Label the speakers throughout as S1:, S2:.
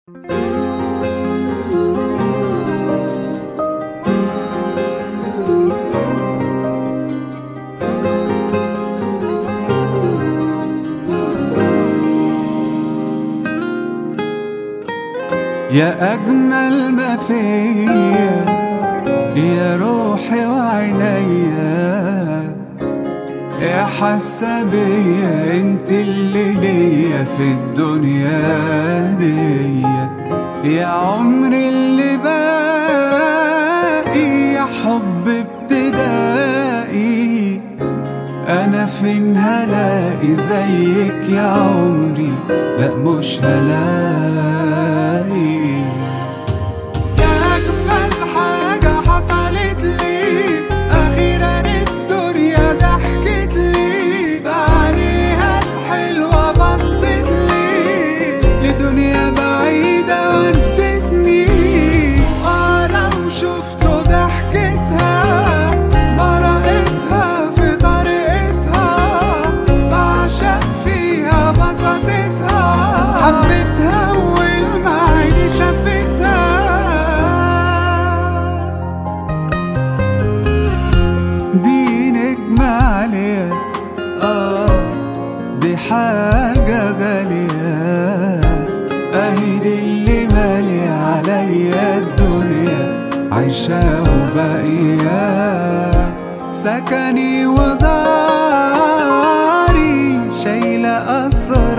S1: يا أجمل ما فيا يا روحي وعينيا يا حاسة بيا انت اللي ليا في الدنيا دي يا عمري اللي باقي يا حب ابتدائي انا فين هلاقي زيك يا عمري لا مش هلاقي
S2: يا أجمل حاجة حصلت لي أخيرا الدنيا ضحكت لي بعينيها الحلوة بصت لي
S1: لدنيا بعيدة ودتني
S2: وأنا وشفته ضحكتها مرقتها في طريقتها بعشق فيها بسطتها حبيتها أول ما عيني شافتها
S1: دي نجمة عالية اه دي حاجة غالية اهي دي اللي مالية عليا الدنيا عايشة وباقية سكني وداري شايلة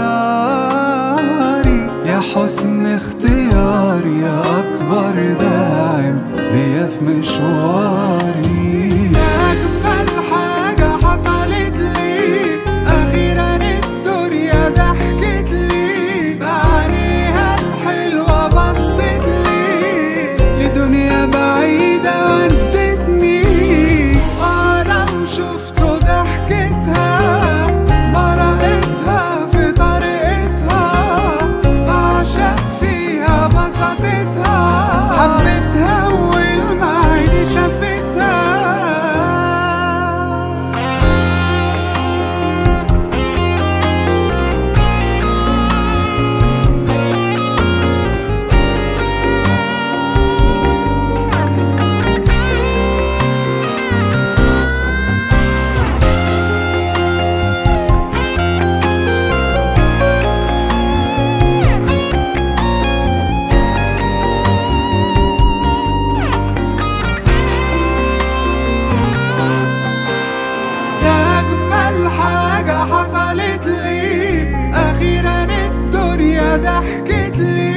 S1: أسراري يا حسن اختياري يا أكبر داعم ليا في مشواري
S2: يا أجمل حاجة حصلت لي أخيرا الدنيا ضحكت لي بعينيها الحلوة بصت لي
S1: لدنيا بعيدة ودتني
S2: وأنا وشفته ضحكتها مرقتها في طريقتها بعشق فيها بسطتها حبيتها أول ما عيني شافتها يا أجمل حاجة حصلت لي أخيرا الدنيا ضحكت لي